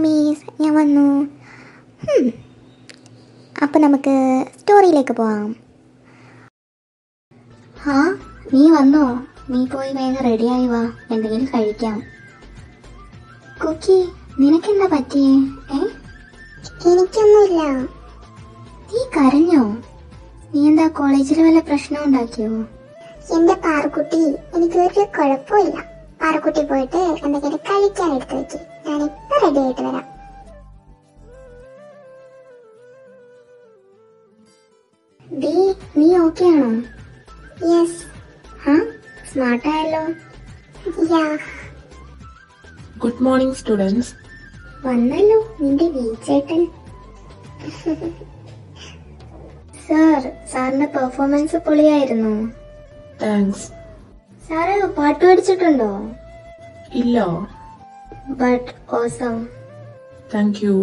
മീസ് ഞാൻ വന്നു അപ്പോൾ നമുക്ക് സ്റ്റോറിയിലേക്ക് പോവാം ആ നീ വന്നോ നീ പോയി വേഗം റെഡിയായി വാ എന്തെങ്കിലും കഴിക്കാം കുക്കി നിനക്കെന്താ പറ്റിയേ ഏ എനിക്കൊന്നുമില്ല നീ കരഞ്ഞോ നീ എന്താ കോളേജിൽ വല്ല പ്രശ്നം ഉണ്ടാക്കിയോ എന്റെ പാറുക്കുട്ടി എനിക്ക് ഒരു കുഴപ്പമില്ല പാറുക്കുട്ടി പോയിട്ട് എന്തെങ്കിലും കഴിക്കാൻ എടുത്തു വെക്ക് ഞാനിപ്പോ റെഡി ആയിട്ട് വരാം ഡീ നീ ഓക്കെ ആണോ യെസ് ഹാ സ്മാർട്ടായല്ലോ യാ ഗുഡ് മോർണിംഗ് സ്റ്റുഡൻസ് വന്നല്ലോ നിന്റെ വീച്ചേട്ടൻ സാർ സാറിന്റെ പെർഫോമൻസ് പൊളിയായിരുന്നു താങ്ക്സ് സാറ് പാട്ട് പഠിച്ചിട്ടുണ്ടോ ഇല്ല ബട്ട് ഓസം താങ്ക് യു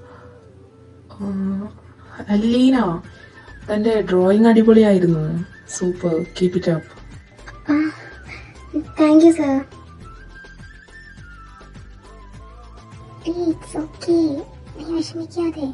അല്ലീന തന്റെ ഡ്രോയിങ് അടിപൊളിയായിരുന്നു super keep it up thank you sir it's okay നീ വിഷമിക്കാതെ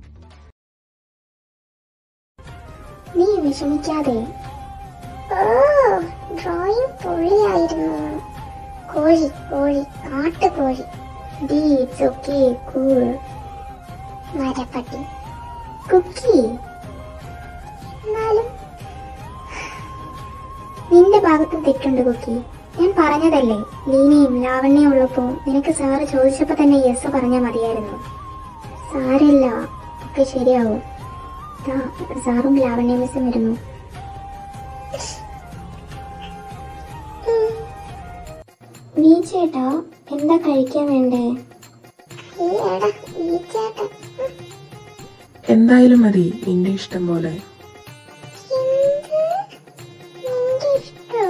നീ വിഷമിക്കാതെ ഓ ഡ്രോയിങ് പൊളിയായിരുന്നു കോഴി കോഴി കാട്ടുകോഴി ഡി ഇറ്റ്സ് ഓക്കെ കൂൾ മരപ്പട്ടി കുക്കി എന്നാലും നിന്റെ ഭാഗത്തും തെറ്റുണ്ട് കുക്കി ഞാൻ പറഞ്ഞതല്ലേ ലീനയും ലാവണ്യയും ഉള്ളപ്പോ നിനക്ക് സാറ് ചോദിച്ചപ്പോ തന്നെ യെസ് പറഞ്ഞാൽ മതിയായിരുന്നു സാരില്ല ഒക്കെ ശരിയാവും ദാ, സാറും ലാവണ്യ മിസ്സും വരുന്നു നീ ചേട്ടാ എന്താ കഴിക്കാൻ വേണ്ടേ ഈ എടാ ഈ ചേട്ടൻ എന്തായാലും മതി നിന്റെ ഇഷ്ടം പോലെ എന്ത് നിന്റെ ഇഷ്ടോ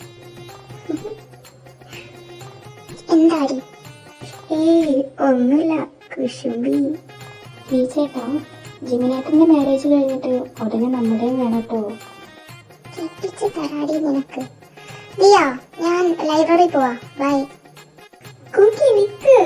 എന്താടി ഏയ് ഒന്നുമില്ല കുശുമ്പി നീ ചേട്ടാ ജിമിനേട്ടന്റെ മാരേജ് കഴിഞ്ഞിട്ട് ഉടനെ നമ്മുടെയും വേണം കേട്ടോ കെട്ടിച്ച് തരാടി നിനക്ക് ദിയ ഞാൻ ലൈബ്രറി പോവാ ബൈ കുക്കി നിക്ക്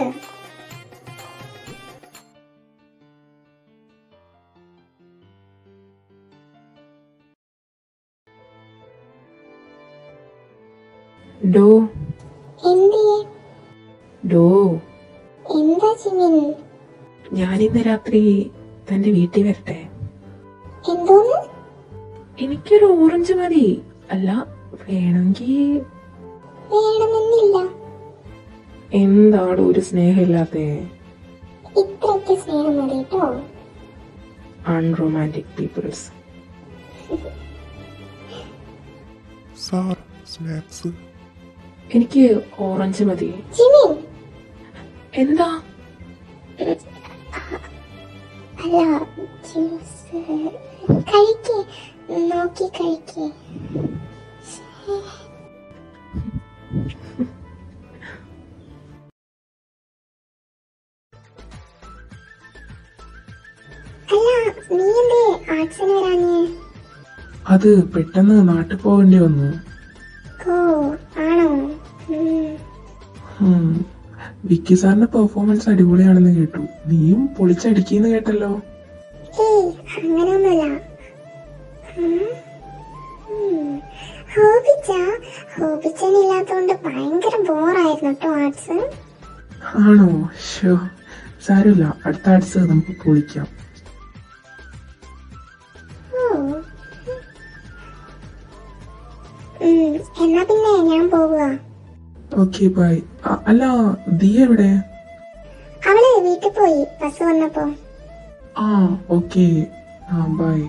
ഡോ എന്തിയെ ഡോ എന്താ ജിമിൻ ഞാനിന്ന് രാത്രി തന്റെ വീട്ടിൽ വരട്ടെ എന്തോന്ന് എനിക്കൊരു ഓറഞ്ച് മതി അല്ല വേണമെങ്കിൽ വേണമെന്നില്ല എന്താണ് ഒരു സ്നേഹമില്ലാത്ത ഇത്രയ്ക്ക് സ്നേഹം മതി കേട്ടോ അൺറൊമാൻറ്റിക് പീപ്പിൾസ് സാർ സ്നാക്സ് എനിക്ക് ഓറഞ്ച് മതി ജിമിൻ എന്താ അല്ല ജ്യൂസ് കഴിക്കേ നോക്കി കഴിക്കേ അല്ല നീ എന്തേ ആർട്സിന് വരാഞ്ഞേ അത് പെട്ടെന്ന് നാട്ടിൽ പോകേണ്ടി വന്നു ഓ ആണോ ഉം. ഉം. വിക്കി സാറിന്റെ പെർഫോമൻസ് അടിപൊളിയാണെന്ന് കേട്ടു നീയും പൊളിച്ചടിക്കുന്നു കേട്ടല്ലോ ഏയ് അങ്ങനെയൊന്നുമില്ല ഉം. ഉം. ഹോബിച്ച ഹോബിച്ചനില്ലാത്തോണ്ട് ഭയങ്കര ബോറായിരുന്നു കേട്ടോ ആർട്സ് ആണോ ഷോ സാരമില്ല അടുത്ത ആഴ്ച നമുക്ക് പൊളിക്കാം ഓ ഉം. എന്നാ പിന്നെ ഞാൻ പോവുക ഓക്കെ ബൈ അല്ല ദിയ എവിടെ അവള് വീട്ടിൽ പോയി ബസ് വന്നപ്പോ ആ ഓക്കെ ആ ബൈ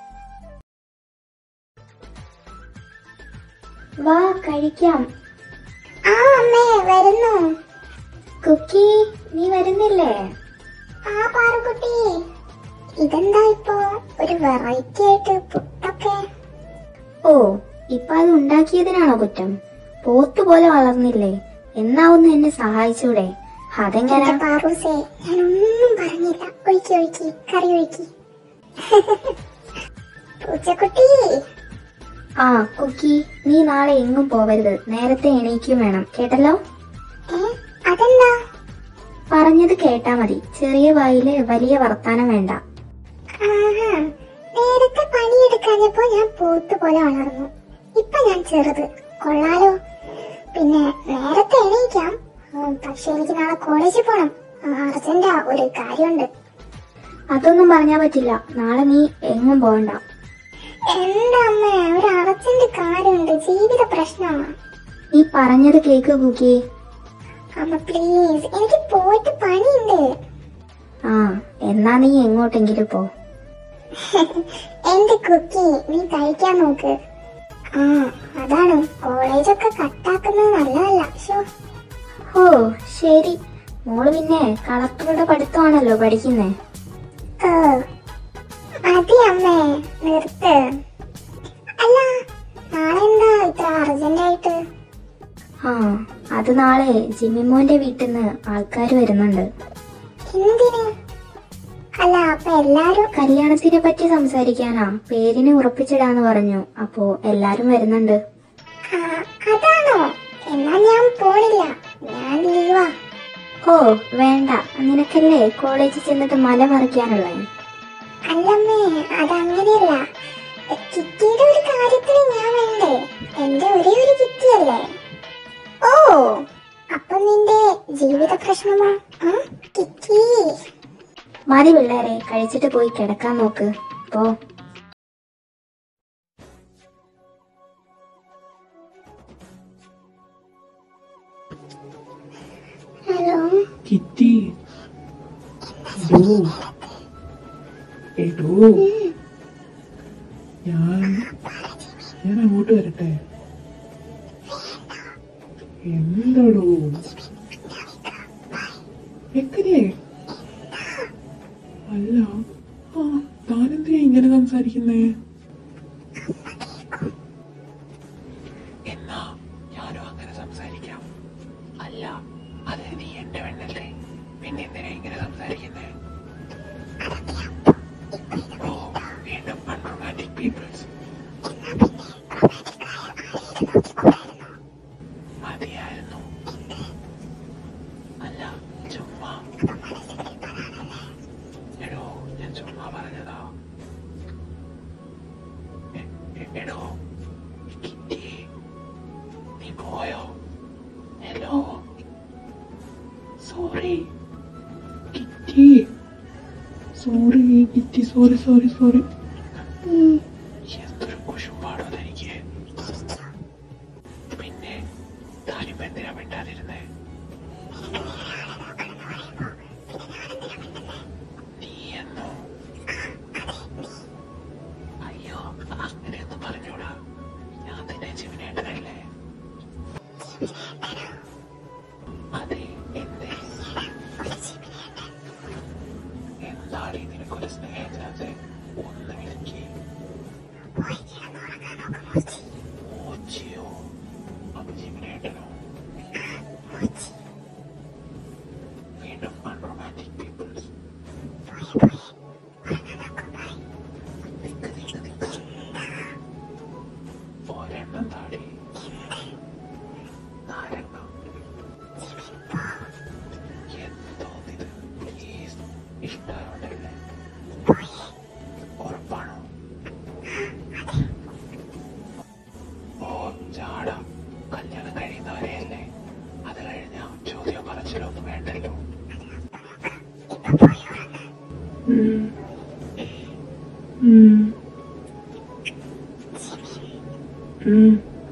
വാ കഴിക്കാം ആ അമ്മേ വരുന്നു കുക്കി നീ വരുന്നില്ലേ ആ പാറുക്കുട്ടി ഇതെന്താ ഇപ്പോ ഒരു വെറൈറ്റി ആയിട്ട് പുട്ടൊക്കെ ഓ ഇപ്പൊ അത് ഉണ്ടാക്കിയതിനാണോ കുറ്റം പോത്ത് പോലെ വളർന്നില്ലേ എന്നാവുന്ന എന്നെ സഹായിച്ചൂടെ അതെങ്ങനെ എന്റെ പാറൂസേ ഞാനൊന്നും പറഞ്ഞില്ല ഒഴിക്കി ഒഴിക്കി കറി ഒഴിക്കി പൂച്ചക്കുട്ടി ആ കുക്കി നീ നാളെ എങ്ങും പോവരുത് നേരത്തെ എണീക്കും വേണം കേട്ടല്ലോ ഏ അതെന്താ പറഞ്ഞത് കേട്ടാ മതി ചെറിയ വായില് വലിയ വർത്താനം വേണ്ട ആഹാ നേരത്തെ പണിയെടുക്കാഞ്ഞപ്പോ ഞാൻ പോത്ത് പോലെ വളർന്നു ഇപ്പൊ ഞാൻ ചെറുത് കൊള്ളാലോ പിന്നെ നേരത്തെ എണീക്കാം ഉം, പക്ഷെ എനിക്ക് നാളെ കോളേജിൽ പോണം അർജന്റാ ഒരു കാര്യമുണ്ട് അതൊന്നും പറഞ്ഞാ പറ്റില്ല നാളെ നീ എങ്ങും പോകണ്ട എന്താ അമ്മ ഒരു അർജന്റ് കാര്യമുണ്ട് ജീവിത പ്രശ്നമാണ് നീ പറഞ്ഞത് കേക്ക് കുക്കി അമ്മ പ്ലീസ് എനിക്ക് പോയിട്ട് പണിയുണ്ട് ആ എന്നാ നീ എങ്ങോട്ടെങ്കിലും പോ എന്റെ കുക്കി നീ കഴിക്കാൻ നോക്ക് ആ അതാണ് കോളേജൊക്കെ കട്ടാക്കുന്നത് നല്ലതല്ല ഷോ ഓ ശരി മോള് പിന്നെ കളക്ടറുടെ പഠിത്തമാണല്ലോ പഠിക്കുന്നേ ഓ മതി അമ്മേ നിർത്ത് അല്ല നാളെ എന്താ ഇത്ര അർജന്റായിട്ട് ആ അത് നാളെ ജിമ്മിമോന്റെ വീട്ടിൽ നിന്ന് ആൾക്കാർ വരുന്നുണ്ട് എന്തിന് അല്ല അപ്പൊ എല്ലാരും കല്യാണത്തിനെ പറ്റി സംസാരിക്കാനാ പേരിന് ഉറപ്പിച്ചിടാന്ന് പറഞ്ഞു അപ്പോ എല്ലാരും വരുന്നുണ്ട് ആ, അതാണോ എന്നാ ഞാൻ പോണില്ല ഞാൻ ലീവാ ഓ വേണ്ട നിനക്കല്ലേ കോളേജിൽ ചെന്നിട്ട് മല മറിക്കാനുള്ളേ അല്ലമ്മേ അതങ്ങനെയല്ല കിറ്റിയുടെ ഒരു കാര്യത്തിന് ഞാൻ വേണ്ടേ എന്റെ ഒരേ ഒരു കിറ്റിയല്ലേ ഓ അപ്പൊ നിന്റെ ജീവിത പ്രശ്നമോ ആ? കിറ്റി മതി പിള്ളേരെ കഴിച്ചിട്ട് പോയി കിടക്കാൻ നോക്ക് പോ ഹലോ കിറ്റി എടോ എടോ ഞാൻ ഞാൻ അങ്ങോട്ട് വരട്ടെ എന്താടോ എങ്ങനെ അല്ല ആ താനെന്തിനാ ഇങ്ങനെ സംസാരിക്കുന്നേ എന്നാ ഞാനും അങ്ങനെ സംസാരിക്കാം അല്ല അത് നീ എന്റെ പെണ്ണല്ലേ പിന്നെ എന്തിനാ ഇങ്ങനെ സംസാരിക്കുന്നേ ഓ വീണ്ടും അൺറൊമാൻറ്റിക് പീപ്പിൾസ് മതിയായിരുന്നു അല്ല ചുമ്മാ എടോ ഞാൻ ചുമ്മാ പറഞ്ഞതാ എ- എ- എടോ കിറ്റി നീ പോയോ hello sorry Kitty sorry Kitty sorry sorry sorry എന്തൊരു കുശുമ്പാടോ തനിക്ക് പിന്നെ താനിപ്പോ എന്തിനാ മിണ്ടാതിരുന്നേ നീ എന്നോ അയ്യോ അങ്ങനെയൊന്നും പറഞ്ഞൂടാ ഞാൻ തന്നെ ജീവനേട്ടനല്ലേ അതെ എന്തേ എന്താണ് നിനക്കൊരു സ്നേഹത്തിനകത്ത് ഒന്ന് വിളിക്ക് ഓച്ചിയോ അപ്പൊ ജീവനേട്ടനോ വീണ്ടും അൺറൊമാൻറ്റിക് പീപ്പിൾസ് നിക്ക് നിക്ക് നിക്ക് ഒരെണ്ണം താടി നാരങ്ങ എന്തോ ഇത് പ്ലീസ് ഇഷ്ടമായോണ്ടല്ലേ ഉറപ്പാണോ ഓ ചാട കല്യാണം കഴിയുന്നവരെയല്ലേ അത് കഴിഞ്ഞ ചോദ്യം പറച്ചിലൊന്നും വേണ്ടല്ലോ ഉം. ഉം. ഉം.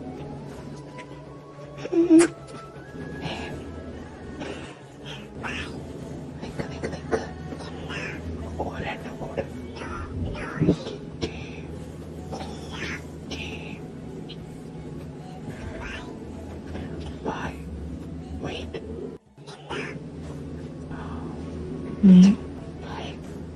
നിക്ക് നിക്ക് നിക്ക് ഒരെണ്ണം കൂടെ Kitty. Kitty. Bye. Wait. Bye.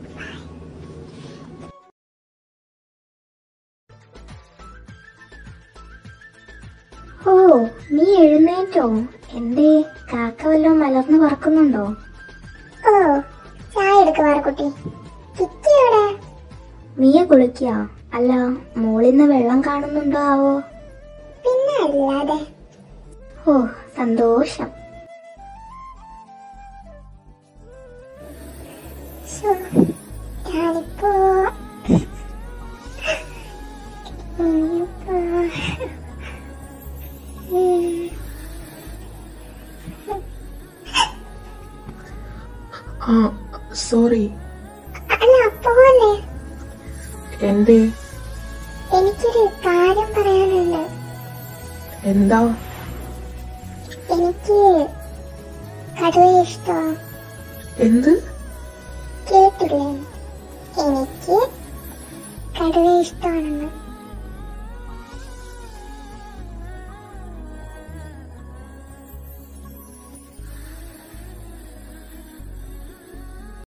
ഓ നീ എഴുന്നേറ്റോ എന്തേ കാക്ക വല്ലതും മലർന്ന് പറക്കുന്നുണ്ടോ ഓ ചായ എടുക്കുവാറ കുട്ടി കിറ്റി എവിടെ നീയെ കുളിക്കുക അല്ല മോളിന്ന് വെള്ളം കാണുന്നുണ്ടോ ആവോ പിന്നെ അല്ലാതെ ഓ സന്തോഷം ഞാനിപ്പോ ഇനിയിപ്പോ ഉം. ആ സോറി അല്ല പോലെ എന്തേ എനിക്കൊരു കാര്യം പറയാനുണ്ട് എന്താ എനിക്ക് കടുവയെ ഇഷ്ടം എന്ത് കേട്ടില്ലേ എനിക്ക് കടുവയെ ഇഷ്ടമാണെന്ന്